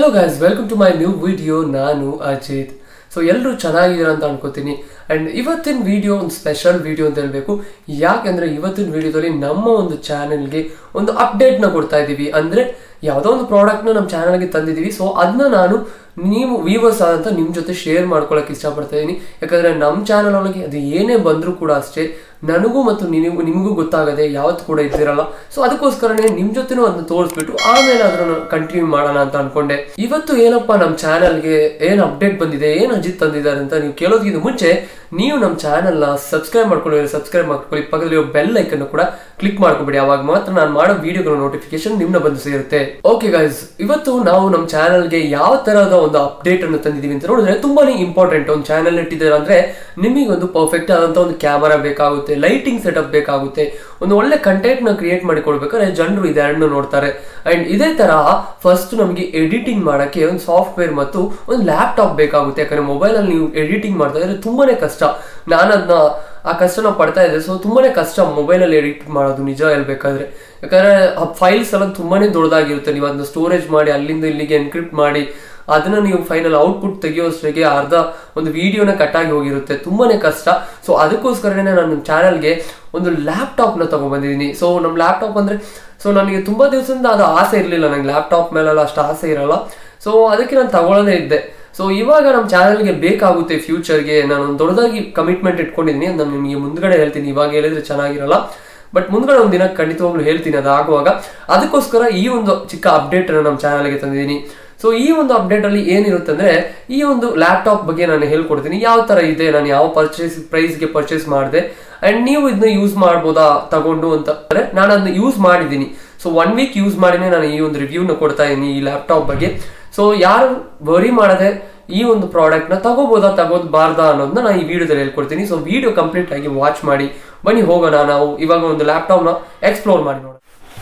Hello guys welcome to my new video ನಾನು Ajith so ಎಲ್ಲರೂ ಚೆನ್ನಾಗಿದ್ದೀರಾ ಅಂತ ಅನ್ಕೋತೀನಿ ಆ್ಯಂಡ್ ಇವತ್ತಿನ ವಿಡಿಯೋ ಒಂದು ಸ್ಪೆಷಲ್ ವಿಡಿಯೋ ಅಂತ ಹೇಳ್ಬೇಕು ಯಾಕೆಂದ್ರೆ ಇವತ್ತಿನ ವಿಡಿಯೋದಲ್ಲಿ ನಮ್ಮ ಒಂದು ಚಾನೆಲ್ಗೆ ಒಂದು ಅಪ್ಡೇಟ್ನ ಕೊಡ್ತಾ ಇದ್ದೀವಿ ಅಂದರೆ ಯಾವುದೋ ಒಂದು ಪ್ರಾಡಕ್ಟ್ನ ನಮ್ಮ ಚಾನಲ್ಗೆ ತಂದಿದ್ದೀವಿ ಸೊ ಅದನ್ನ ನಾನು ನೀವು ವೀವರ್ಸ್ ಆದಂತ ನಿಮ್ಮ ಜೊತೆ ಶೇರ್ ಮಾಡ್ಕೊಳಕ್ಕೆ ಇಷ್ಟಪಡ್ತಾ ಇದ್ದೀನಿ ಯಾಕಂದರೆ ನಮ್ಮ ಚಾನಲ್ ಒಳಗೆ ಅದು ಏನೇ ಬಂದರೂ ಕೂಡ ಅಷ್ಟೇ ನನಗೂ ಮತ್ತು ನಿನಗೂ ನಿಮಗೂ ಗೊತ್ತಾಗದೆ ಯಾವತ್ತು ಕೂಡ ಇದ್ದಿರಲ್ಲ ಸೊ ಅದಕ್ಕೋಸ್ಕರನೇ ನಿಮ್ಮ ಜೊತೆನೂ ಅದನ್ನ ತೋರಿಸ್ಬಿಟ್ಟು ಆಮೇಲೆ ಅದನ್ನು ಕಂಟಿನ್ಯೂ ಮಾಡೋಣ ಅಂತ ಅನ್ಕೊಂಡೆ ಇವತ್ತು ಏನಪ್ಪ ನಮ್ಮ ಚಾನಲ್ಗೆ ಏನು ಅಪ್ಡೇಟ್ ಬಂದಿದೆ ಏನು ಅಜಿತ್ ತಂದಿದ್ದಾರೆ ಅಂತ ನೀವು ಕೇಳೋದಕ್ಕಿಂತ ಮುಂಚೆ ನೀವು ನಮ್ಮ ಚಾನಲ್ನ ಸಬ್ಸ್ಕ್ರೈಬ್ ಮಾಡ್ಕೊಳ್ಳಿ ಸಬ್ಸ್ಕ್ರೈಬ್ ಮಾಡ್ಕೊಳ್ಳಿ ಪಕ್ಕದಲ್ಲಿ ಬೆಲ್ ಐಕನ್ ಕೂಡ ಕ್ಲಿಕ್ ಮಾಡ್ಕೊಬಿಡಿ ಅವಾಗ ಮಾತ್ರ ನಾನು ಮಾಡೋ ವಿಡಿಯೋಗಳ ನೋಟಿಫಿಕೇಶನ್ ನಿಮ್ನ ಬಂದು ಸೇರುತ್ತೆ ಓಕೆ ಗೈಸ್ ಇವತ್ತು ನಾವು ನಮ್ಮ ಚಾನಲ್ಗೆ ಯಾವ ತರಹದ ಒಂದು ಅಪ್ಡೇಟ್ ಅನ್ನು ತಂದಿದ್ದೀವಿ ಅಂತ ನೋಡಿದ್ರೆ ತುಂಬಾನೇ ಇಂಪಾರ್ಟೆಂಟ್ ಒಂದು ಚಾನಲ್ ಇಟ್ಟಿದ್ದಾರೆ ಅಂದ್ರೆ ನಿಮಗೆ ಒಂದು ಪರ್ಫೆಕ್ಟ್ ಆದಂತ ಒಂದು ಕ್ಯಾಮರಾ ಬೇಕಾಗುತ್ತೆ ಲೈಟಿಂಗ್ ಸೆಟಪ್ ಬೇಕಾಗುತ್ತೆ ಒಂದು ಒಳ್ಳೆ ಕಂಟೆಂಟ್ ನ ಕ್ರಿಯೇಟ್ ಮಾಡಿಕೊಡ್ಬೇಕಾದ್ರೆ ಜನರು ಇದೆರಡನ್ನು ನೋಡ್ತಾರೆ ಅಂಡ್ ಇದೇ ತರ ಫಸ್ಟ್ ನಮಗೆ ಎಡಿಟಿಂಗ್ ಮಾಡಕ್ಕೆ ಒಂದು ಸಾಫ್ಟ್ವೇರ್ ಮತ್ತು ಒಂದು ಲ್ಯಾಪ್ಟಾಪ್ ಬೇಕಾಗುತ್ತೆ ಯಾಕಂದ್ರೆ ಮೊಬೈಲ್ ಅಲ್ಲಿ ನೀವು ಎಡಿಟಿಂಗ್ ಮಾಡ್ತಾ ಇದ್ರೆ ತುಂಬಾನೇ ಕಷ್ಟ ನಾನು ಅದನ್ನ ಆ ಕಷ್ಟನ ಪಡ್ತಾ ಇದ್ದೆ ಸೊ ತುಂಬಾನೇ ಕಷ್ಟ ಮೊಬೈಲಲ್ಲಿ ಎಡಿಟ್ ಮಾಡೋದು ನಿಜ ಹೇಳ್ಬೇಕಾದ್ರೆ ಯಾಕಂದ್ರೆ ಆ ಫೈಲ್ಸ್ ಎಲ್ಲ ತುಂಬಾನೇ ದೊಡ್ಡದಾಗಿರುತ್ತೆ ನೀವು ಅದನ್ನ ಸ್ಟೋರೇಜ್ ಮಾಡಿ ಅಲ್ಲಿಂದ ಇಲ್ಲಿಗೆ ಎನ್ಕ್ರಿಪ್ಟ್ ಮಾಡಿ ಅದನ್ನ ನೀವು ಫೈನಲ್ ಔಟ್ಪುಟ್ ತೆಗೆಯೋಷ್ಟರಿಗೆ ಅರ್ಧ ಒಂದು ವಿಡಿಯೋನ ಕಟ್ಟಾಗಿ ಹೋಗಿರುತ್ತೆ ತುಂಬಾನೇ ಕಷ್ಟ ಸೊ ಅದಕ್ಕೋಸ್ಕರನೇ ನಾನು ನಮ್ಮ ಚಾನಲ್ಗೆ ಒಂದು ಲ್ಯಾಪ್ಟಾಪ್ನ ತಗೊಂಡ್ಬಂದಿದ್ದೀನಿ ಸೊ ನಮ್ಮ ಲ್ಯಾಪ್ಟಾಪ್ ಅಂದ್ರೆ ಸೊ ನನಗೆ ತುಂಬಾ ದಿವಸದಿಂದ ಅದು ಆಸೆ ಇರಲಿಲ್ಲ ನನಗೆ ಲ್ಯಾಪ್ಟಾಪ್ ಮೇಲೆಲ್ಲ ಅಷ್ಟು ಆಸೆ ಇರಲ್ಲ ಸೊ ಅದಕ್ಕೆ ನಾನು ತಗೊಳ್ಳೋದೇ ಇದ್ದೆ ಸೊ ಇವಾಗ ನಮ್ಮ ಚಾನಲ್ಗೆ ಬೇಕಾಗುತ್ತೆ ಫ್ಯೂಚರ್ಗೆ ನಾನು ಒಂದು ದೊಡ್ಡದಾಗಿ ಕಮಿಟ್ಮೆಂಟ್ ಇಟ್ಕೊಂಡಿದ್ದೀನಿ ನಾನು ನಿಮಗೆ ಮುಂದ್ಗಡೆ ಹೇಳ್ತೀನಿ ಇವಾಗ ಹೇಳಿದ್ರೆ ಚೆನ್ನಾಗಿರಲ್ಲ ಬಟ್ ಮುಂದ್ಗಡೆ ಒಂದು ದಿನ ಖಂಡಿತವಾಗ್ಲೂ ಹೇಳ್ತೀನಿ ಅದು ಆಗುವಾಗ ಅದಕ್ಕೋಸ್ಕರ ಈ ಒಂದು ಚಿಕ್ಕ ಅಪ್ಡೇಟ್ ನಮ್ಮ ಚಾನಲ್ಗೆ ತಂದಿದ್ದೀನಿ ಸೊ ಈ ಒಂದು ಅಪ್ಡೇಟ್ ಅಲ್ಲಿ ಏನಿರುತ್ತೆ ಅಂದ್ರೆ ಈ ಒಂದು ಲ್ಯಾಪ್ಟಾಪ್ ಬಗ್ಗೆ ನಾನು ಹೇಳ್ಕೊಡ್ತೀನಿ ಯಾವ ತರ ಇದೆ ನಾನು ಯಾವ ಪರ್ಚೇಸ್ ಪ್ರೈಸ್ಗೆ ಪರ್ಚೇಸ್ ಮಾಡಿದೆ ಅಂಡ್ ನೀವು ಇದನ್ನ ಯೂಸ್ ಮಾಡ್ಬೋದಾ ತಗೊಂಡು ಅಂತ ಅಂದ್ರೆ ನಾನು ಅದನ್ನ ಯೂಸ್ ಮಾಡಿದ್ದೀನಿ ಸೊ ಒನ್ ವೀಕ್ ಯೂಸ್ ಮಾಡಿನೇ ನಾನು ಈ ಒಂದು ರಿವ್ಯೂನ ಕೊಡ್ತಾ ಇದ್ದೀನಿ ಈ ಲ್ಯಾಪ್ಟಾಪ್ ಬಗ್ಗೆ ಸೊ ಯಾರು ವರಿ ಮಾಡದೆ ಈ ಒಂದು ಪ್ರಾಡಕ್ಟ್ ನ ತಗೋಬೋದಾ ತಗೋಬಾರ್ದಾ ಅನ್ನೋದನ್ನ ನಾನು ಈ ವಿಡಿಯೋದಲ್ಲಿ ಹೇಳ್ಕೊಡ್ತೀನಿ ಸೊ ವಿಡಿಯೋ ಕಂಪ್ಲೀಟ್ ಆಗಿ ವಾಚ್ ಮಾಡಿ ಬನ್ನಿ ಹೋಗೋಣ ನಾವು ಇವಾಗ ಒಂದು ಲ್ಯಾಪ್ಟಾಪ್ನ ಎಕ್ಸ್ಪ್ಲೋರ್ ಮಾಡಿ ನೋಡೋಣ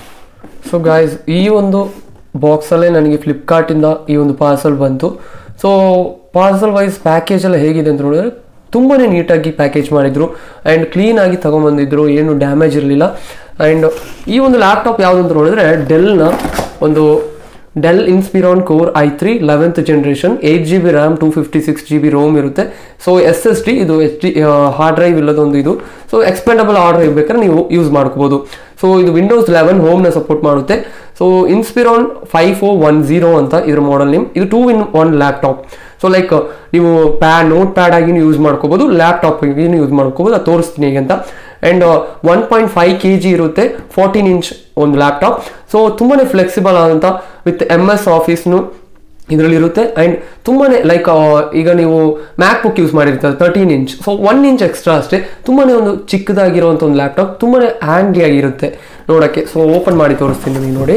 ಸೊ ಗಾಯ್ಸ್ ಈ ಒಂದು ಬಾಕ್ಸಲ್ಲೇ ನನಗೆ ಫ್ಲಿಪ್ಕಾರ್ಟಿಂದ ಈ ಒಂದು ಪಾರ್ಸಲ್ ಬಂತು ಸೊ ಪಾರ್ಸಲ್ ವೈಸ್ ಪ್ಯಾಕೇಜ್ ಎಲ್ಲ ಹೇಗಿದೆ ಅಂತ ನೋಡಿದ್ರೆ ತುಂಬಾ ನೀಟಾಗಿ ಪ್ಯಾಕೇಜ್ ಮಾಡಿದ್ರು ಆ್ಯಂಡ್ ಕ್ಲೀನಾಗಿ ತೊಗೊಂಬಂದಿದ್ರು ಏನು ಡ್ಯಾಮೇಜ್ ಇರಲಿಲ್ಲ ಆ್ಯಂಡ್ ಈ ಒಂದು ಲ್ಯಾಪ್ಟಾಪ್ ಯಾವುದು ಅಂತ ನೋಡಿದ್ರೆ ಡೆಲ್ನ ಒಂದು Dell Inspiron core i three eleventh generation eight G B RAM two fifty six G B ROM ಇರುತ್ತೆ ಸೊ ಎಸ್ ಎಸ್ ಟಿ ಇದು ಎಚ್ ಡಿ ಹಾರ್ಡ್ ಡ್ರೈವ್ ಇಲ್ಲದೊಂದು ಇದು ಸೊ ಎಕ್ಸ್ಪೆಂಡಬಲ್ ಹಾರ್ಡ್ ಡ್ರೈವ್ ಬೇಕಾದ್ರೆ ನೀವು ಯೂಸ್ ಮಾಡ್ಕೋಬೋದು ಸೊ ಇದು Windows eleven ಹೋಮ್ನ support ಮಾಡುತ್ತೆ so Inspiron five four one zero ಅಂತ ಇದ್ರ ಮಾಡೆಲ್ ನೇಮ್ ಇದು two in one laptop so like ನೀವು ಪ್ಯಾಡ್ ನೋಟ್ ಪ್ಯಾಡ್ ಆಗಿ ಯೂಸ್ ಮಾಡ್ಕೋಬೋದು ಲ್ಯಾಪ್ಟಾಪ್ ಯೂಸ್ ಮಾಡ್ಕೋಬೋದು ಅದು ತೋರಿಸ್ತೀನಿ ಹೇಗೆ ಅಂತ and one point five K G ಇರುತ್ತೆ ಫೋರ್ಟೀನ್ ಇಂಚ್ ಒಂದು ಲ್ಯಾಪ್ಟಾಪ್ ಸೊ ತುಂಬಾ ಫ್ಲೆಕ್ಸಿಬಲ್ ಆದಂಥ ವಿತ್ ಎಮ್ ಎಸ್ ಆಫೀಸ್ನು ಇದರಲ್ಲಿ ಇರುತ್ತೆ ಆ್ಯಂಡ್ ತುಂಬಾ ಲೈಕ್ ಈಗ ನೀವು ಮ್ಯಾಕ್ ಬುಕ್ ಯೂಸ್ ಮಾಡಿರ್ತಾರೆ thirteen inch so one inch extra ಅಷ್ಟೇ ತುಂಬಾ ಒಂದು ಚಿಕ್ಕದಾಗಿರುವಂಥ ಒಂದು ಲ್ಯಾಪ್ಟಾಪ್ ತುಂಬಾ ಹ್ಯಾಂಡಿಯಾಗಿರುತ್ತೆ ನೋಡೋಕ್ಕೆ ಸೊ ಓಪನ್ ಮಾಡಿ ತೋರಿಸ್ತೀನಿ ನಿಮಗೆ ನೋಡಿ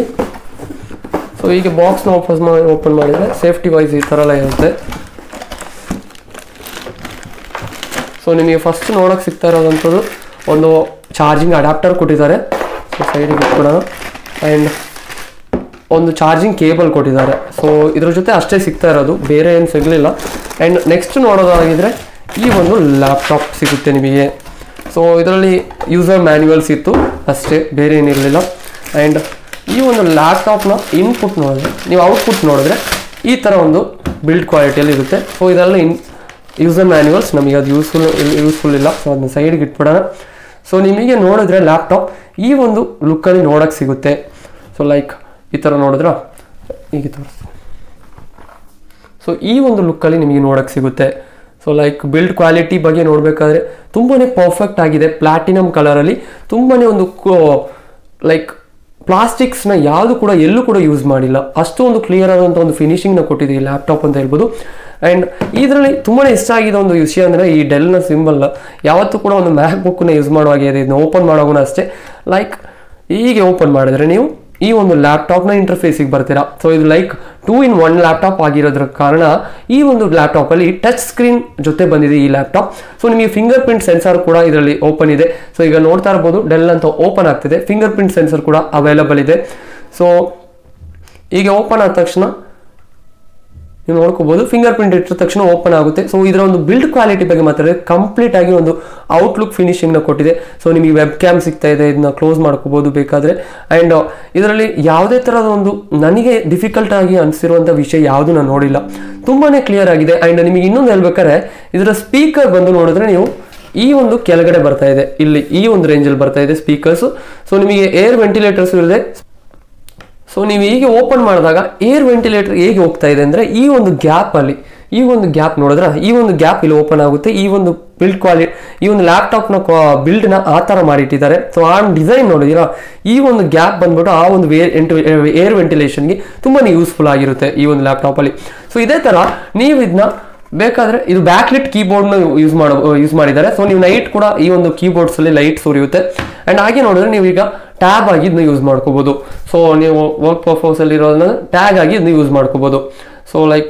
ಸೊ ಈಗ ಬಾಕ್ಸ್ನ ಓಪನ್ ಮಾಡಿ ಓಪನ್ ಮಾಡಿದರೆ ಸೇಫ್ಟಿ ವೈಸ್ ಈ ಥರ ಎಲ್ಲ ಇರುತ್ತೆ ಸೊ ನಿಮಗೆ ಫಸ್ಟ್ ನೋಡೋಕೆ ಸಿಗ್ತಾ ಇರೋದಂಥದ್ದು ಒಂದು ಚಾರ್ಜಿಂಗ್ ಅಡಾಪ್ಟರ್ ಕೊಟ್ಟಿದ್ದಾರೆ ಸೊ ಸೈಡಿಗೆ ಇಟ್ಬಿಡೋಣ ಆ್ಯಂಡ್ ಒಂದು ಚಾರ್ಜಿಂಗ್ ಕೇಬಲ್ ಕೊಟ್ಟಿದ್ದಾರೆ ಸೊ ಇದ್ರ ಜೊತೆ ಅಷ್ಟೇ ಸಿಗ್ತಾ ಇರೋದು ಬೇರೆ ಏನು ಸಿಗಲಿಲ್ಲ ಆ್ಯಂಡ್ ನೆಕ್ಸ್ಟ್ ನೋಡೋದಾಗಿದ್ರೆ ಈ ಒಂದು ಲ್ಯಾಪ್ಟಾಪ್ ಸಿಗುತ್ತೆ ನಿಮಗೆ ಸೊ ಇದರಲ್ಲಿ ಯೂಸರ್ ಮ್ಯಾನ್ಯುವಲ್ಸ್ ಇತ್ತು ಅಷ್ಟೇ ಬೇರೆ ಏನಿರಲಿಲ್ಲ ಆ್ಯಂಡ್ ಈ ಒಂದು ಲ್ಯಾಪ್ಟಾಪ್ನ ಇನ್ಪುಟ್ ನೋಡಿದ್ರೆ ನೀವು ಔಟ್ಪುಟ್ ನೋಡಿದ್ರೆ ಈ ಥರ ಒಂದು ಬಿಲ್ಡ್ ಕ್ವಾಲಿಟಿಯಲ್ಲಿ ಇರುತ್ತೆ ಸೊ ಇದೆಲ್ಲ ಇನ್ ಯೂಸರ್ ಮ್ಯಾನ್ಯುವಲ್ಸ್ ನಮಗೆ ಅದು ಯೂಸ್ಫುಲ್ ಯೂಸ್ಫುಲ್ ಇಲ್ಲ ಸೊ ಅದನ್ನ ಸೈಡ್ಗೆ ಇಟ್ಬಿಡೋಣ ಸೊ ನಿಮಗೆ ನೋಡಿದ್ರೆ ಲ್ಯಾಪ್ಟಾಪ್ ಈ ಒಂದು ಲುಕ್ಕಲ್ಲಿ ನೋಡೋಕ್ಕೆ ಸಿಗುತ್ತೆ ಸೊ ಲೈಕ್ ಈ ಥರ ನೋಡಿದ್ರ ಈಗ ತೋರಿಸ್ತೀನಿ ಸೊ ಈ ಒಂದು ಲುಕ್ಕಲ್ಲಿ ನಿಮಗೆ ನೋಡೋಕ್ಕೆ ಸಿಗುತ್ತೆ ಸೊ ಲೈಕ್ ಬಿಲ್ಡ್ ಕ್ವಾಲಿಟಿ ಬಗ್ಗೆ ನೋಡಬೇಕಾದ್ರೆ ತುಂಬಾ ಪರ್ಫೆಕ್ಟ್ ಆಗಿದೆ ಪ್ಲಾಟಿನಮ್ ಕಲರಲ್ಲಿ ತುಂಬಾ ಒಂದು ಲೈಕ್ ಪ್ಲಾಸ್ಟಿಕ್ಸ್ನ ಯಾವುದು ಕೂಡ ಎಲ್ಲೂ ಕೂಡ ಯೂಸ್ ಮಾಡಿಲ್ಲ ಅಷ್ಟೊಂದು ಕ್ಲಿಯರ್ ಆದಂಥ ಒಂದು ಫಿನಿಶಿಂಗ್ನ ಕೊಟ್ಟಿದೆ ಈ ಲ್ಯಾಪ್ಟಾಪ್ ಅಂತ ಹೇಳ್ಬೋದು ಆ್ಯಂಡ್ ಇದರಲ್ಲಿ ತುಂಬಾ ಇಷ್ಟ ಆಗಿರೋ ಒಂದು ವಿಷಯ ಅಂದರೆ ಈ ಡೆಲ್ನ ಸಿಂಬಲ್ ಯಾವತ್ತೂ ಕೂಡ ಒಂದು ಮ್ಯಾಕ್ ಬುಕ್ನ ಯೂಸ್ ಮಾಡುವಾಗಿದೆ ಇದನ್ನ ಓಪನ್ ಮಾಡೋಣ ಅಷ್ಟೇ ಲೈಕ್ ಹೀಗೆ ಓಪನ್ ಮಾಡಿದ್ರೆ ನೀವು ಈ ಒಂದು ಲ್ಯಾಪ್ಟಾಪ್ನ ಇಂಟರ್ಫೇಸಿಗೆ ಬರ್ತೀರಾ ಸೊ ಇದು like two in one laptop ಆಗಿರೋದ್ರ ಕಾರಣ ಈ ಒಂದು ಲ್ಯಾಪ್ಟಾಪಲ್ಲಿ ಟಚ್ ಸ್ಕ್ರೀನ್ ಜೊತೆ ಬಂದಿದೆ ಈ ಲ್ಯಾಪ್ಟಾಪ್ ಸೊ ನಿಮಗೆ ಫಿಂಗರ್ ಪ್ರಿಂಟ್ ಸೆನ್ಸರ್ ಕೂಡ ಇದರಲ್ಲಿ ಓಪನ್ ಇದೆ ಸೊ ಈಗ ನೋಡ್ತಾ ಇರ್ಬೋದು ಡೆಲ್ ಅಂತ ಓಪನ್ ಆಗ್ತಿದೆ ಫಿಂಗರ್ ಪ್ರಿಂಟ್ ಸೆನ್ಸರ್ ಕೂಡ ಅವೈಲಬಲ್ ಇದೆ ಸೊ ಈಗ ಓಪನ್ ಆದ ತಕ್ಷಣ ನೀವು ನೋಡ್ಕೋಬಹುದು ಫಿಂಗರ್ ಪ್ರಿಂಟ್ ಇಟ್ಟಿದ ತಕ್ಷಣ ಓಪನ್ ಆಗುತ್ತೆ ಸೊ ಇದರ ಒಂದು ಬಿಲ್ಡ್ ಕ್ವಾಲಿಟಿ ಬಗ್ಗೆ ಮಾತಾಡಿದ್ರೆ ಕಂಪ್ಲೀಟ್ ಆಗಿ ಒಂದು ಔಟ್ಲುಕ್ ಫಿನಿಶಿಂಗ್ ನ ಕೊಟ್ಟಿದೆ ಸೊ ನಿಮಗೆ ವೆಬ್ ಕ್ಯಾಮ್ ಸಿಗ್ತಾ ಇದೆ ಇದನ್ನ ಕ್ಲೋಸ್ ಮಾಡ್ಕೋಬಹುದು ಬೇಕಾದ್ರೆ ಅಂಡ್ ಇದರಲ್ಲಿ ಯಾವುದೇ ತರಹದ ಒಂದು ನನಗೆ ಡಿಫಿಕಲ್ಟ್ ಆಗಿ ಅನಿಸಿರುವಂಥ ವಿಷಯ ಯಾವುದು ನಾನು ನೋಡಿಲ್ಲ ತುಂಬಾನೇ ಕ್ಲಿಯರ್ ಆಗಿದೆ ಅಂಡ್ ನಿಮಗೆ ಇನ್ನೊಂದು ಹೇಳ್ಬೇಕಾದ್ರೆ ಇದರ ಸ್ಪೀಕರ್ ಬಂದು ನೋಡಿದ್ರೆ ನೀವು ಈ ಒಂದು ಕೆಳಗಡೆ ಬರ್ತಾ ಇದೆ ಇಲ್ಲಿ ಈ ಒಂದು ರೇಂಜಲ್ಲಿ ಬರ್ತಾ ಇದೆ ಸ್ಪೀಕರ್ಸ್ ಸೊ ನಿಮಗೆ ಏರ್ ವೆಂಟಿಲೇಟರ್ಸ್ ಇರುತ್ತೆ ಸೊ ನೀವು ಹೀಗೆ ಓಪನ್ ಮಾಡಿದಾಗ ಏರ್ ವೆಂಟಿಲೇಟರ್ ಹೇಗೆ ಹೋಗ್ತಾ ಇದೆ ಅಂದರೆ ಈ ಒಂದು ಗ್ಯಾಪ್ ಅಲ್ಲಿ ಈ ಒಂದು ಗ್ಯಾಪ್ ನೋಡಿದ್ರೆ ಈ ಒಂದು ಗ್ಯಾಪ್ ಇಲ್ಲಿ ಓಪನ್ ಆಗುತ್ತೆ ಈ ಒಂದು ಬಿಲ್ಡ್ ಕ್ವಾಲಿಟಿ ಈ ಒಂದು ಲ್ಯಾಪ್ಟಾಪ್ನ ಬಿಲ್ಡ್ನ ಆ ಥರ ಮಾಡಿಟ್ಟಿದ್ದಾರೆ ಸೊ ಆ ಡಿಸೈನ್ ನೋಡಿದಿರಾ ಈ ಒಂದು ಗ್ಯಾಪ್ ಬಂದ್ಬಿಟ್ಟು ಆ ಒಂದು ಏರ್ ವೆಂಟಿಲೇಷನ್ಗೆ ತುಂಬಾ ಯೂಸ್ಫುಲ್ ಆಗಿರುತ್ತೆ ಈ ಒಂದು ಲ್ಯಾಪ್ಟಾಪಲ್ಲಿ ಸೊ ಇದೇ ಥರ ನೀವು ಇದನ್ನ ಬೇಕಾದ್ರೆ ಇದು ಬ್ಯಾಕ್ಲಿಟ್ ಕೀಬೋರ್ಡ್ನ ಯೂಸ್ ಮಾಡ ಯೂಸ್ ಮಾಡಿದ್ದಾರೆ ಸೊ ನೀವು ನೈಟ್ ಕೂಡ ಈ ಒಂದು ಕೀಬೋರ್ಡ್ಸ್ ಅಲ್ಲಿ ಲೈಟ್ ಸುರಿಯುತ್ತೆ ಅಂಡ್ ಹಾಗೆ ನೋಡಿದ್ರೆ ನೀವು ಈಗ ಟ್ಯಾಬ್ ಆಗಿ ಇದನ್ನ ಯೂಸ್ ಮಾಡ್ಕೋಬಹುದು ಸೊ ನೀವು ವರ್ಕ್ ಪರ್ಪೋಸ್ ಅಲ್ಲಿ ಇರೋದನ್ನ ಟ್ಯಾಗ್ ಆಗಿ ಇದನ್ನ ಯೂಸ್ ಮಾಡ್ಕೋಬಹುದು ಸೊ ಲೈಕ್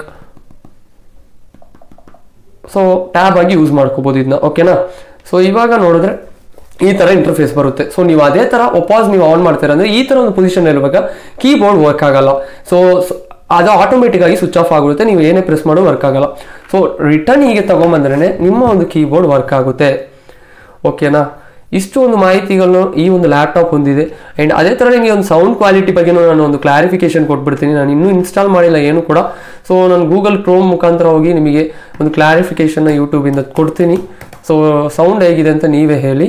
ಸೊ ಟ್ಯಾಬ್ ಆಗಿ ಯೂಸ್ ಮಾಡ್ಕೋಬಹುದು ಇದನ್ನ ಓಕೆನಾ ಸೊ ಇವಾಗ ನೋಡಿದ್ರೆ ಈ ತರ ಇಂಟರ್ಫೇಸ್ ಬರುತ್ತೆ ಸೊ ನೀವು ಅದೇ ತರ ಒಪಾಸ್ ನೀವು ಆನ್ ಮಾಡ್ತೀರಾ ಅಂದ್ರೆ ಈ ತರ ಒಂದು ಪೊಸಿಷನ್ ಇರುವಾಗ ಕೀಬೋರ್ಡ್ ವರ್ಕ್ ಆಗಲ್ಲ ಸೊ ಅದು ಆಟೋಮೆಟಿಕ್ ಆಗಿ ಸ್ವಿಚ್ ಆಫ್ ಆಗುತ್ತೆ ನೀವು ಏನೇ ಪ್ರೆಸ್ ಮಾಡೋ ವರ್ಕ್ ಆಗಲ್ಲ ಸೊ ರಿಟರ್ನ್ ಹೀಗೆ ತಗೊಂಬಂದ್ರೆ ನಿಮ್ಮ ಒಂದು ಕೀಬೋರ್ಡ್ ವರ್ಕ್ ಆಗುತ್ತೆ ಓಕೆನಾ ಇಷ್ಟು ಒಂದು ಮಾಹಿತಿಗಳನ್ನು ಈ ಒಂದು ಲ್ಯಾಪ್ಟಾಪ್ ಹೊಂದಿದೆ ಆ್ಯಂಡ್ ಅದೇ ಥರ ನಿಮಗೆ ಒಂದು ಸೌಂಡ್ ಕ್ವಾಲಿಟಿ ಬಗ್ಗೆ ನಾನು ಒಂದು ಕ್ಲಾರಿಫಿಕೇಶನ್ ಕೊಟ್ಬಿಡ್ತೀನಿ ನಾನು ಇನ್ನೂ ಇನ್ಸ್ಟಾಲ್ ಮಾಡಿಲ್ಲ ಏನು ಕೂಡ ಸೊ ನಾನು ಗೂಗಲ್ ಕ್ರೋಮ್ ಮುಖಾಂತರ ಹೋಗಿ ನಿಮಗೆ ಒಂದು ಕ್ಲಾರಿಫಿಕೇಶನ್ನ ಯೂಟ್ಯೂಬಿಂದ ಕೊಡ್ತೀನಿ ಸೊ ಸೌಂಡ್ ಹೇಗಿದೆ ಅಂತ ನೀವೇ ಹೇಳಿ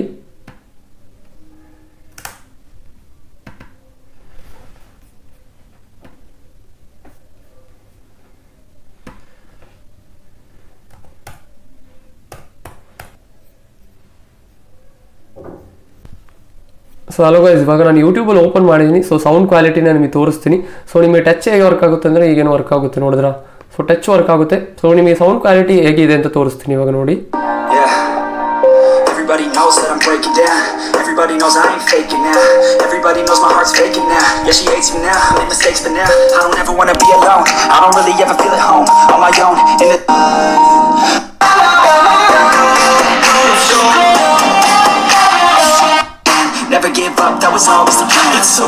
ಸೊ ಅಲೋ ಗೈಸ್ ಇವಾಗ ನಾನು ಯೂಟ್ಯೂಬಲ್ಲಿ ಓಪನ್ ಮಾಡಿದ್ದೀನಿ ಸೊ ಸೌಂಡ್ ಕ್ವಾಲಿಟಿನ ನಿಮಗೆ ತೋರಿಸ್ತೀನಿ ಸೊ ನಿಮಗೆ ಟಚ್ ಹೇಗೆ ವರ್ಕ್ ಆಗುತ್ತೆ ಅಂದರೆ ಈಗೇನು ವರ್ಕ್ ಆಗುತ್ತೆ ನೋಡಿದ್ರ ಸೊ ಟಚ್ ವರ್ಕ್ ಆಗುತ್ತೆ ಸೊ ನಿಮಗೆ ಸೌಂಡ್ ಕ್ವಾಲಿಟಿ ಹೇಗಿದೆ ಅಂತ ತೋರಿಸ್ತೀನಿ ಇವಾಗ ನೋಡಿ Yeah. Everybody knows that I'm breaking down. Everybody knows I ain't faking now. Everybody knows my heart's faking now. Yeah, she hates me now. I made mistakes, but now I don't ever wanna be alone. I don't really ever feel at home on my own. In the Never give up, that was always the plan. It's so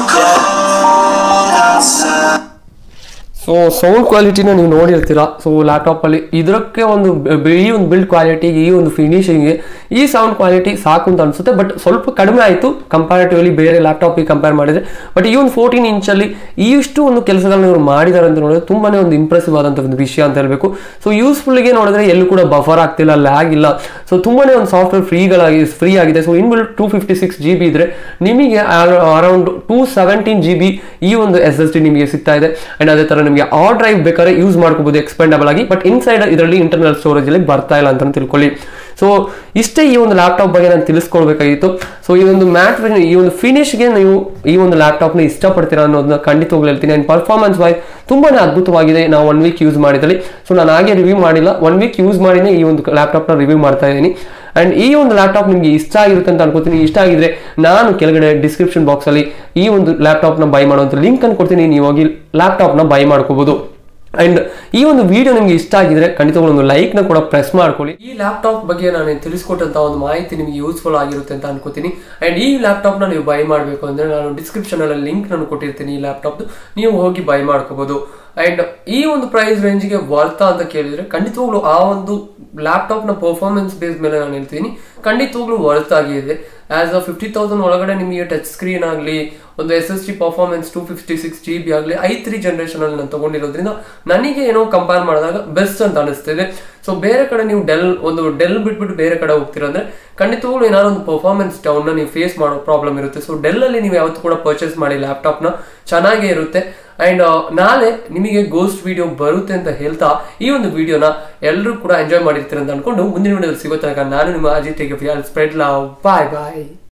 cold outside. So sound ಕ್ವಾಲಿಟಿನ ನೀವು ನೋಡಿರ್ತೀರಾ so ಲ್ಯಾಪ್ಟಾಪಲ್ಲಿ ಇದಕ್ಕೆ ಒಂದು ಬ- ಈ ಒಂದು build ಕ್ವಾಲಿಟಿಗೆ ಈ ಒಂದು ಫಿನಿಶಿಂಗ್ಗೆ ಈ ಸೌಂಡ್ ಕ್ವಾಲಿಟಿ ಸಾಕು ಅಂತ ಅನಿಸುತ್ತೆ ಬಟ್ ಸ್ವಲ್ಪ ಕಡಿಮೆ ಆಯಿತು ಕಂಪ್ಯಾರಿಟಿವ್ಲಿ ಬೇರೆ ಲ್ಯಾಪ್ಟಾಪಿಗೆ ಕಂಪೇರ್ ಮಾಡಿದರೆ ಬಟ್ ಈ ಒಂದು ಫೋರ್ಟೀನ್ ಇಂಚಲ್ಲಿ ಇಷ್ಟು ಒಂದು ಕೆಲಸಗಳನ್ನ ಇವರು ಮಾಡಿದ್ದಾರೆ ಅಂತ ನೋಡಿದ್ರೆ ತುಂಬಾ ಒಂದು ಇಂಪ್ರೆಸಿವ್ ಆದಂಥ ಒಂದು ವಿಷಯ ಅಂತ ಹೇಳಬೇಕು ಸೊ ಯೂಸ್ಫುಲ್ಗೆ ನೋಡಿದ್ರೆ ಎಲ್ಲೂ ಕೂಡ ಬಫರ್ ಆಗ್ತಿಲ್ಲ ಲ್ಯಾಗ್ ಇಲ್ಲ ಸೊ ತುಂಬಾ ಒಂದು ಸಾಫ್ಟ್ವೇರ್ ಫ್ರೀಗಳಾಗಿ ಫ್ರೀ ಆಗಿದೆ so inbuilt two fifty six G B ಇದ್ರೆ ನಿಮಗೆ around two seventeen G B ಈ ಒಂದು ಎಸ್ ಎಸ್ ಟಿ ನಿಮಗೆ ಸಿಗ್ತಾ ಇದೆ ಅಂಡ್ ಅದೇ ತರ ನಿಮಗೆ ಆ ಡ್ರೈವ್ ಬೇಕಾದ್ರೆ ಯೂಸ್ ಮಾಡ್ಕೋಬಹುದು ಎಕ್ಸ್ಪೆಂಡಬಲ್ ಆಗಿ ಬಟ್ ಇನ್ಸೈಡ್ ಇದರಲ್ಲಿ ಇಂಟರ್ನಲ್ ಸ್ಟೋರೇಜ್ ಅಲ್ಲಿ ಬರ್ತಾ ಇಲ್ಲ ಅಂತ ತಿಳ್ಕೊಳ್ಳಿ ಸೊ ಇಷ್ಟೇ ಈ ಒಂದು ಲ್ಯಾಪ್ಟಾಪ್ ಬಗ್ಗೆ ನಾನು ತಿಳಿಸ್ಕೊಳ್ಬೇಕಾಗಿತ್ತು ಸೊ ಈ ಒಂದು ಮ್ಯಾಟ್ ಈ ಒಂದು ಫಿನಿಶ್ಗೆ ನೀವು ಈ ಒಂದು ಲ್ಯಾಪ್ಟಾಪ್ನ ಇಷ್ಟಪಡ್ತೀರಾ ಅನ್ನೋದನ್ನ ಖಂಡಿತವಾಗ್ಲೂ ಹೇಳ್ತೀನಿ ಆ್ಯಂಡ್ ಪರ್ಫಾರ್ಮೆನ್ಸ್ ವೈಸ್ ತುಂಬಾನೇ ಅದ್ಭುತವಾಗಿದೆ ನಾವು ಒನ್ ವೀಕ್ ಯೂಸ್ ಮಾಡಿದಲ್ಲಿ ಸೊ ನಾನು ಹಾಗೆ ರಿವ್ಯೂ ಮಾಡಿಲ್ಲ ಒನ್ ವೀಕ್ ಯೂಸ್ ಮಾಡಿನೇ ಈ ಒಂದು ಲ್ಯಾಪ್ಟಾಪ್ನ ರಿವ್ಯೂ ಮಾಡ್ತಾ ಇದ್ದೀನಿ ಅಂಡ್ ಈ ಒಂದು ಲ್ಯಾಪ್ಟಾಪ್ ನಿಮಗೆ ಇಷ್ಟ ಆಗಿರುತ್ತೆ ಅಂತ ಅನ್ಕೋತೀನಿ ಇಷ್ಟ ಆಗಿದ್ರೆ ನಾನು ಕೆಳಗಡೆ ಡಿಸ್ಕ್ರಿಪ್ಷನ್ ಬಾಕ್ಸ್ ಅಲ್ಲಿ ಈ ಒಂದು ಲ್ಯಾಪ್ಟಾಪ್ನ ಬೈ ಮಾಡುವಂತ ಲಿಂಕ್ ಅನ್ನು ಕೊಡ್ತೀನಿ ನೀವು ಹೋಗಿ ಲ್ಯಾಪ್ಟಾಪ್ನ ಬೈ ಮಾಡ್ಕೋಬಹುದು ಅಂಡ್ ಈ ಒಂದು ವಿಡಿಯೋ ನಿಮಗೆ ಇಷ್ಟ ಆಗಿದ್ರೆ ಖಂಡಿತವಾಗ್ಲೂ ಒಂದು ಲೈಕ್ ನ ಕೂಡ ಪ್ರೆಸ್ ಮಾಡ್ಕೊಳ್ಳಿ ಈ ಲ್ಯಾಪ್ಟಾಪ್ ಬಗ್ಗೆ ನಾನು ತಿಳಿಸ್ಕೊಟ್ಟಂತ ಒಂದು ಮಾಹಿತಿ ನಿಮಗೆ ಯೂಸ್ಫುಲ್ ಆಗಿರುತ್ತೆ ಅಂತ ಅನ್ಕೋತೀನಿ ಅಂಡ್ ಈ ಲ್ಯಾಪ್ಟಾಪ್ ನ ನೀವು ಬೈ ಮಾಡಬೇಕು ಅಂದ್ರೆ ನಾನು ಡಿಸ್ಕ್ರಿಪ್ಷನ್ ಅಲ್ಲಿ ಲಿಂಕ್ ನಾನು ಕೊಟ್ಟಿರ್ತೀನಿ ಈ ಲ್ಯಾಪ್ಟಾಪ್ ನೀವು ಹೋಗಿ ಬೈ ಮಾಡ್ಕೋಬಹುದು ಅಂಡ್ ಈ ಒಂದು ಪ್ರೈಸ್ ರೇಂಜ್ಗೆ ವರ್ತಾ ಅಂತ ಕೇಳಿದ್ರೆ ಖಂಡಿತವಾಗ್ಲೂ ಆ ಒಂದು ಲ್ಯಾಪ್ಟಾಪ್ ನ ಪರ್ಫಾರ್ಮೆನ್ಸ್ ಬೇಸ್ ಮೇಲೆ ನಾನು ಹೇಳ್ತೀನಿ ಖಂಡಿತವಾಗ್ಲೂ ವರ್ತ್ ಆಗಿದೆ ಆಸ್ ಅ ಫಿಫ್ಟಿ ತೌಸಂಡ್ ಒಳಗಡೆ ನಿಮಗೆ ಟಚ್ ಸ್ಕ್ರೀನ್ ಆಗಲಿ ಒಂದು S S D performance two fifty six G B ಆಗಲಿ ಐ ತ್ರೀ ಜನರೇಷನ್ ಅಲ್ಲಿ ನಾನು ತಗೊಂಡಿರೋದ್ರಿಂದ ನನಗೆ ಏನೋ ಕಂಪೇರ್ ಮಾಡಿದಾಗ ಬೆಸ್ಟ್ ಅಂತ ಅನಿಸ್ತಿದೆ ಸೊ ಬೇರೆ ಕಡೆ ನೀವು ಡೆಲ್ ಒಂದು ಡೆಲ್ ಬಿಟ್ಬಿಟ್ಟು ಬೇರೆ ಕಡೆ ಹೋಗ್ತೀರಾ ಅಂದ್ರೆ ಖಂಡಿತವಾಗ್ಲೂ ಏನಾದ್ರು ಒಂದು ಪರ್ಫಾರ್ಮೆನ್ಸ್ ಡೌನ್ ನೀವು ಫೇಸ್ ಮಾಡೋ ಪ್ರಾಬ್ಲಮ್ ಇರುತ್ತೆ ಸೊ ಡೆಲ್ ಅಲ್ಲಿ ನೀವು ಯಾವತ್ತೂ ಕೂಡ ಪರ್ಚೇಸ್ ಮಾಡಿ ಲ್ಯಾಪ್ಟಾಪ್ನ ಚೆನ್ನಾಗೇ ಇರುತ್ತೆ ಅಂಡ್ ನಾಳೆ ನಿಮಗೆ ಗೋಸ್ಟ್ ವಿಡಿಯೋ ಬರುತ್ತೆ ಅಂತ ಹೇಳ್ತಾ ಈ ಒಂದು ವಿಡಿಯೋನ ಎಲ್ಲರೂ ಕೂಡ ಎಂಜಾಯ್ ಮಾಡಿರ್ತೀರ ಅಂತ ಅನ್ಕೊಂಡು ಮುಂದಿನ ವಿಡಿಯೋ ಸಿಗೋ ತನಕ ನಾನು ನಿಮ್ಮ ಅಜಿತ್ ಸ್ಪ್ರೆಡ್ ಲವ್ ಬಾಯ್ ಬಾಯ್